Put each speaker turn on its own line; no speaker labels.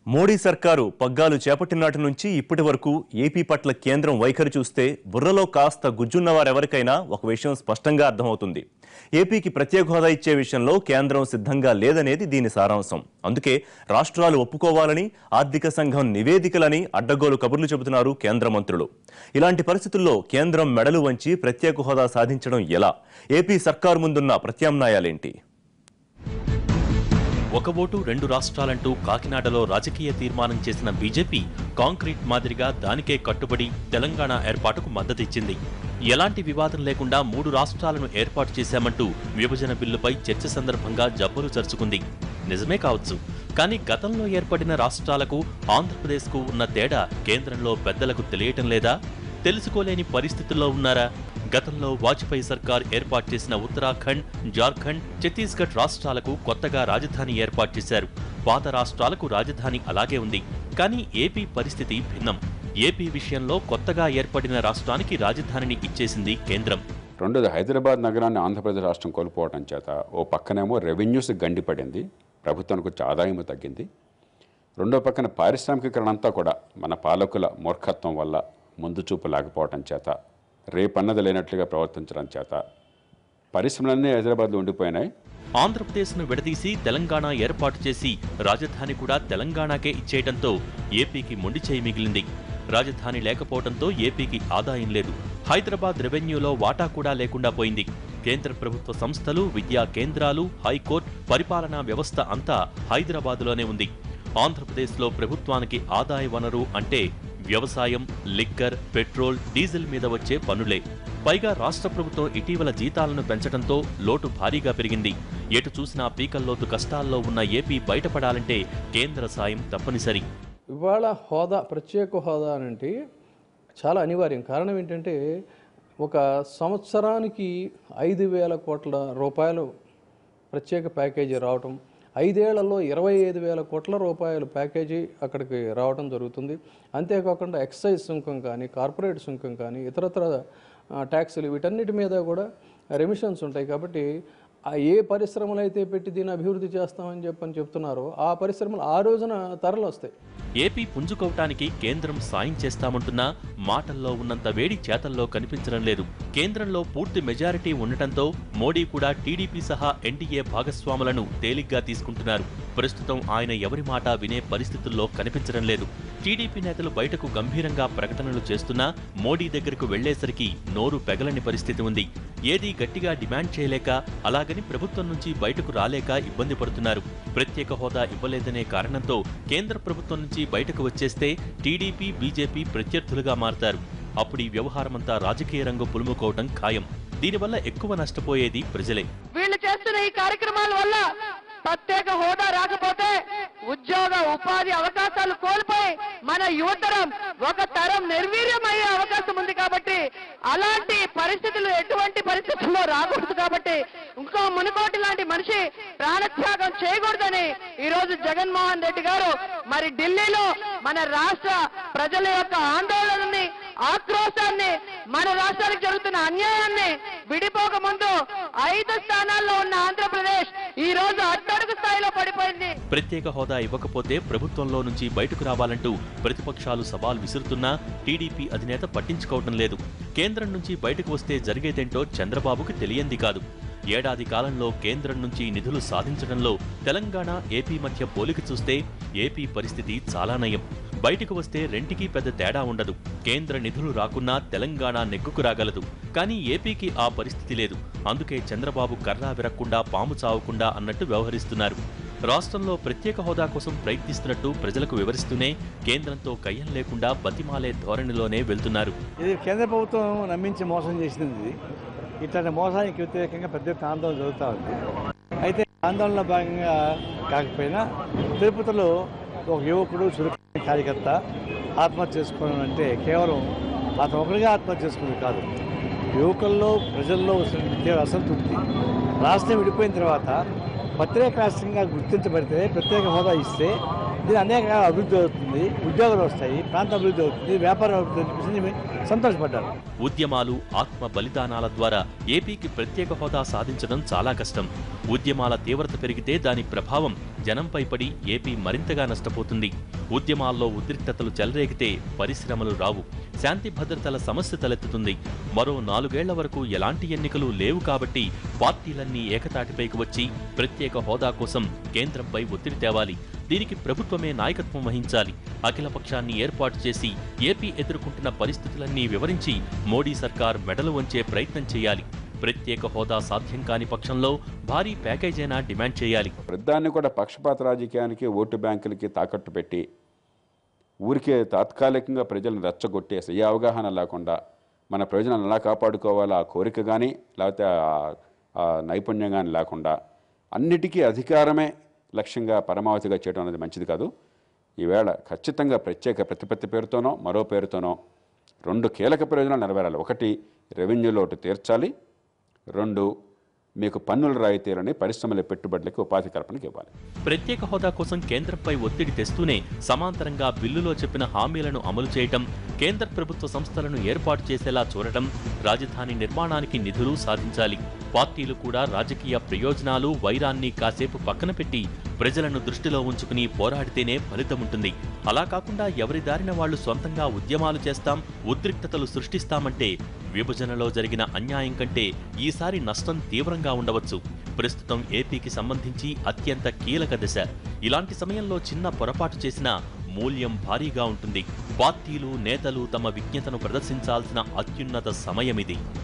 మోడీ సర్కారు పగ్గాలు చేపట్టిన నాటి నుంచి ఇప్పటి వరకు ఏపీ పట్ల కేంద్రం వైఖరి చూస్తే బుర్రలో కాస్త గుజ్జున్న వారెవరికైనా ఒక విషయం స్పష్టంగా అర్థమవుతుంది ఏపీకి ప్రత్యేక హోదా ఇచ్చే విషయంలో కేంద్రం సిద్ధంగా లేదనేది దీని సారాంశం అందుకే రాష్ట్రాలు ఒప్పుకోవాలని ఆర్థిక సంఘం నివేదికలని అడ్డగోలు కబుర్లు చెబుతున్నారు కేంద్ర మంత్రులు ఇలాంటి పరిస్థితుల్లో కేంద్రం మెడలు వంచి ప్రత్యేక హోదా సాధించడం ఎలా ఏపీ సర్కారు ముందున్న ప్రత్యామ్నాయాలేంటి
ఒక ఓటు రెండు రాష్ట్రాలంటూ కాకినాడలో రాజకీయ తీర్మానం చేసిన బీజేపీ కాంక్రీట్ మాదిరిగా దానికే కట్టుబడి తెలంగాణ ఏర్పాటుకు మద్దతిచ్చింది ఎలాంటి వివాదం లేకుండా మూడు రాష్ట్రాలను ఏర్పాటు చేశామంటూ విభజన బిల్లుపై చర్చ సందర్భంగా జబ్బులు చరుచుకుంది నిజమే కావచ్చు కానీ గతంలో ఏర్పడిన రాష్ట్రాలకు ఆంధ్రప్రదేశ్కు ఉన్న తేడా కేంద్రంలో పెద్దలకు తెలియటం లేదా తెలుసుకోలేని పరిస్థితుల్లో ఉన్నారా గతంలో వాజ్పేయి సర్కార్ ఏర్పాటు చేసిన ఉత్తరాఖండ్ జార్ఖండ్ ఛత్తీస్గఢ్ రాష్ట్రాలకు కొత్తగా రాజధాని ఏర్పాటు చేశారు పాత రాష్ట్రాలకు రాజధాని అలాగే ఉంది కానీ ఏపీ పరిస్థితి భిన్నం ఏపీ విషయంలో కొత్తగా ఏర్పడిన రాష్ట్రానికి రాజధానిని ఇచ్చేసింది కేంద్రం
రెండోది హైదరాబాద్ నగరాన్ని ఆంధ్రప్రదేశ్ రాష్ట్రం కోల్పోవడం చేత ఓ పక్కనేమో రెవెన్యూస్ గండిపడింది ప్రభుత్వానికి వచ్చే ఆదాయం తగ్గింది రెండో పక్కన పారిశ్రామికీకరణ అంతా కూడా మన పాలకుల మూర్ఖత్వం వల్ల ముందు చూపు లేకపోవడం చేత రేపన్నది లేనట్లుగా ప్రవర్తించడం చేత పరిశ్రమలన్నీ హైదరాబాద్లో ఉండిపోయినాయి
ఆంధ్రప్రదేశ్ను విడదీసి తెలంగాణ ఏర్పాటు చేసి రాజధాని కూడా తెలంగాణకే ఇచ్చేయడంతో ఏపీకి మొండి చేయి మిగిలింది రాజధాని లేకపోవడంతో ఏపీకి ఆదాయం లేదు హైదరాబాద్ రెవెన్యూలో వాటా కూడా లేకుండా పోయింది కేంద్ర ప్రభుత్వ సంస్థలు విద్యా కేంద్రాలు హైకోర్టు పరిపాలనా వ్యవస్థ అంతా హైదరాబాదులోనే ఉంది ఆంధ్రప్రదేశ్లో ప్రభుత్వానికి ఆదాయ వనరు అంటే వ్యవసాయం లిక్కర్ పెట్రోల్ డీజిల్ మీద వచ్చే పన్నులే పైగా రాష్ట్ర ప్రభుత్వం ఇటీవల జీతాలను పెంచడంతో లోటు భారీగా పెరిగింది ఎటు చూసినా పీకల్లోతు కష్టాల్లో ఉన్న ఏపీ బయటపడాలంటే కేంద్ర సాయం తప్పనిసరి
ఇవాళ హోదా ప్రత్యేక హోదా అంటే చాలా అనివార్యం కారణం ఏంటంటే ఒక సంవత్సరానికి ఐదు వేల కోట్ల రూపాయలు ప్రత్యేక ప్యాకేజీ రావటం ఐదేళ్లలో ఇరవై ఐదు వేల కోట్ల రూపాయల ప్యాకేజీ అక్కడికి రావడం జరుగుతుంది అంతేకాకుండా ఎక్సైజ్ సుంకం కానీ కార్పొరేట్ సుంకం కానీ ఇతరత్ర ఆ, ట్యాక్సులు వీటన్నిటి మీద కూడా రెమిషన్స్ ఉంటాయి కాబట్టి ఆ ఏ పరిశ్రమలు అయితే పెట్టి దీన్ని అభివృద్ధి చేస్తామని చెప్పని చెప్తున్నారో ఆ పరిశ్రమలు ఆ రోజున తరలి వస్తాయి
ఏపీ పుంజుకోవటానికి కేంద్రం సాయం చేస్తామంటున్నా మాటల్లో ఉన్నంత వేడి చేతల్లో కనిపించడం లేదు కేంద్రంలో పూర్తి మెజారిటీ ఉండటంతో మోడీ కూడా టీడీపీ సహా ఎన్డీఏ భాగస్వాములను తేలిగ్గా తీసుకుంటున్నారు ప్రస్తుతం ఆయన ఎవరి మాట వినే పరిస్థితుల్లో కనిపించడం లేదు టీడీపీ నేతలు బయటకు గంభీరంగా ప్రకటనలు చేస్తున్నా మోడీ దగ్గరకు వెళ్లేసరికి నోరు పెగలని పరిస్థితి ఉంది ఏదీ గట్టిగా డిమాండ్ చేయలేక అలాగని ప్రభుత్వం నుంచి బయటకు రాలేక ఇబ్బంది పడుతున్నారు ప్రత్యేక హోదా ఇవ్వలేదనే కారణంతో కేంద్ర ప్రభుత్వం నుంచి బయటకు వచ్చేస్తే టీడీపీ బీజేపీ ప్రత్యర్థులుగా మారతారు అప్పుడు ఈ వ్యవహారమంతా రాజకీయ రంగు పులుముకోవటం ఖాయం దీనివల్ల ఎక్కువ నష్టపోయేది ప్రజలే
వీళ్ళు చేస్తున్న ఈ కార్యక్రమాల వల్ల ప్రత్యేక హోదా రాకపోతే ఉద్యోగ ఉపాధి అవకాశాలు కోల్పోయి మన యువతరం ఒక తరం నిర్వీర్యమయ్యే అవకాశం ఉంది కాబట్టి అలాంటి పరిస్థితులు ఎటువంటి పరిస్థితుల్లో రాకూడదు కాబట్టి ఇంకో మునుకోటి లాంటి మనిషి ప్రాణత్యాగం చేయకూడదని ఈ రోజు జగన్మోహన్ రెడ్డి గారు మరి ఢిల్లీలో మన రాష్ట్ర ప్రజల యొక్క ఆందోళనని ఆక్రోశాన్ని మన రాష్ట్రానికి జరుగుతున్న అన్యాయాన్ని విడిపోక ముందు ఐదు స్థానాల్లో ఉన్న ఆంధ్రప్రదేశ్ ఈ రోజు అట్టడుగు స్థాయిలో పడిపోయింది
ప్రత్యేక హోదా ఇవ్వకపోతే ప్రభుత్వంలో నుంచి బయటకు రావాలంటూ ప్రతిపక్షాలు సవాల్ విసురుతున్నా టీడీపీ అధినేత పట్టించుకోవడం లేదు కేంద్రం నుంచి బయటకు వస్తే జరిగేదేంటో చంద్రబాబుకు తెలియంది కాదు ఏడాది కాలంలో కేంద్రం నుంచి నిధులు సాధించడంలో తెలంగాణ ఏపీ మధ్య పోలిక చూస్తే ఏపీ పరిస్థితి చాలా నయం బయటకు వస్తే రెంటికి పెద్ద తేడా ఉండదు కేంద్ర నిధులు రాకున్నా తెలంగాణ నెగ్గుకు రాగలదు కానీ ఏపీకి ఆ పరిస్థితి లేదు అందుకే చంద్రబాబు కర్రా విరక్కుండా పాము చావకుండా అన్నట్టు వ్యవహరిస్తున్నారు రాష్ట్రంలో ప్రత్యేక హోదా కోసం ప్రయత్నిస్తున్నట్టు ప్రజలకు వివరిస్తూనే కేంద్రంతో కయ్యం లేకుండా బతిమాలే ధోరణిలోనే వెళ్తున్నారు
ఇది కేంద్ర ప్రభుత్వం నమ్మించి మోసం చేసింది ఇది ఇట్లాంటి మోసానికి వ్యతిరేకంగా పెద్ద ఎత్తున ఆందోళన జరుగుతూ ఉంది అయితే ఆందోళనలో భాగంగా కాకపోయినా తిరుపతిలో ఒక యువకుడు చురుకైన కార్యకర్త ఆత్మహత్య చేసుకోవడం అంటే కేవలం అతను ఒకరిగా ఆత్మహత్య చేసుకునేది కాదు యువకుల్లో ప్రజల్లో వస్తున్న తీవ్ర అసంతృప్తి రాష్ట్రం విడిపోయిన తర్వాత ప్రత్యేక రాష్ట్రంగా గుర్తించబడితే ప్రత్యేక హోదా ఇస్తే దీని అనేక రకాల అభివృద్ధి అవుతుంది ఉద్యోగాలు వస్తాయి ప్రాంత అభివృద్ధి అవుతుంది వ్యాపారం అభివృద్ధి అవుతుంది సంతోషపడ్డారు
ఉద్యమాలు ఆత్మ బలిదానాల ద్వారా ఏపీకి ప్రత్యేక హోదా సాధించడం చాలా కష్టం ఉద్యమాల తీవ్రత పెరిగితే దాని ప్రభావం జనంపై పడి ఏపీ మరింతగా నష్టపోతుంది ఉద్యమాల్లో ఉద్రిక్తతలు చెలరేగితే పరిశ్రమలు రావు శాంతి భద్రతల సమస్య తలెత్తుతుంది మరో నాలుగేళ్ల వరకు ఎలాంటి ఎన్నికలు లేవు కాబట్టి పార్టీలన్నీ ఏకతాటిపైకి వచ్చి ప్రత్యేక హోదా కోసం కేంద్రంపై ఒత్తిడి తేవాలి దీనికి ప్రభుత్వమే నాయకత్వం వహించాలి అఖిలపక్షాన్ని ఏర్పాటు చేసి ఏపీ ఎదుర్కొంటున్న పరిస్థితులన్నీ వివరించి మోడీ సర్కార్ మెడలు వంచే ప్రయత్నం చేయాలి ప్రత్యేక హోదా సాధ్యం కాని పక్షంలో భారీ ప్యాకేజైనా డిమాండ్ చేయాలి
వృద్ధాన్ని కూడా పక్షపాత రాజకీయానికి ఓటు బ్యాంకులకి తాకట్టు పెట్టి ఊరికే తాత్కాలికంగా ప్రజలను రెచ్చగొట్టి అసలు ఏ అవగాహన లేకుండా మన ప్రయోజనాలు ఎలా కాపాడుకోవాలో ఆ కోరిక కానీ లేకపోతే ఆ- ఆ నైపుణ్యం కానీ లేకుండా అన్నిటికీ అధికారమే లక్ష్యంగా పరమావధిగా చేయడం అనేది మంచిది కాదు ఈవేళ ఖచ్చితంగా ప్రత్యేక ప్రతిపత్తి పేరుతోనో మరో పేరుతోనో రెండు కీలక ప్రయోజనాలు నెరవేరాలి ఒకటి రెవెన్యూ లోటు తీర్చాలి రెండు మీకు పన్నుల రాయితీలని పరిశ్రమల పెట్టుబడులకి ఉపాధి కల్పనకి ఇవ్వాలి
ప్రత్యేక హోదా కోసం కేంద్రంపై ఒత్తిడి తెస్తూనే సమాంతరంగా బిల్లులో చెప్పిన హామీలను అమలు చేయటం కేంద్ర ప్రభుత్వ సంస్థలను ఏర్పాటు చేసేలా చూడటం రాజధాని నిర్మాణానికి నిధులు సాధించాలి పార్టీలు కూడా రాజకీయ ప్రయోజనాలు వైరాన్ని కాసేపు పక్కన పెట్టి ప్రజలను దృష్టిలో ఉంచుకుని పోరాడితేనే ఫలితముంటుంది అలా కాకుండా ఎవరి దారిన వాళ్లు సొంతంగా ఉద్యమాలు చేస్తాం ఉద్రిక్తతలు సృష్టిస్తామంటే విభజనలో జరిగిన అన్యాయం కంటే ఈసారి నష్టం తీవ్రంగా ఉండవచ్చు ప్రస్తుతం ఏపీకి సంబంధించి అత్యంత కీలక దశ ఇలాంటి సమయంలో చిన్న పొరపాటు చేసినా మూల్యం భారీగా ఉంటుంది పార్టీలు నేతలు తమ విజ్ఞతను ప్రదర్శించాల్సిన అత్యున్నత సమయమిది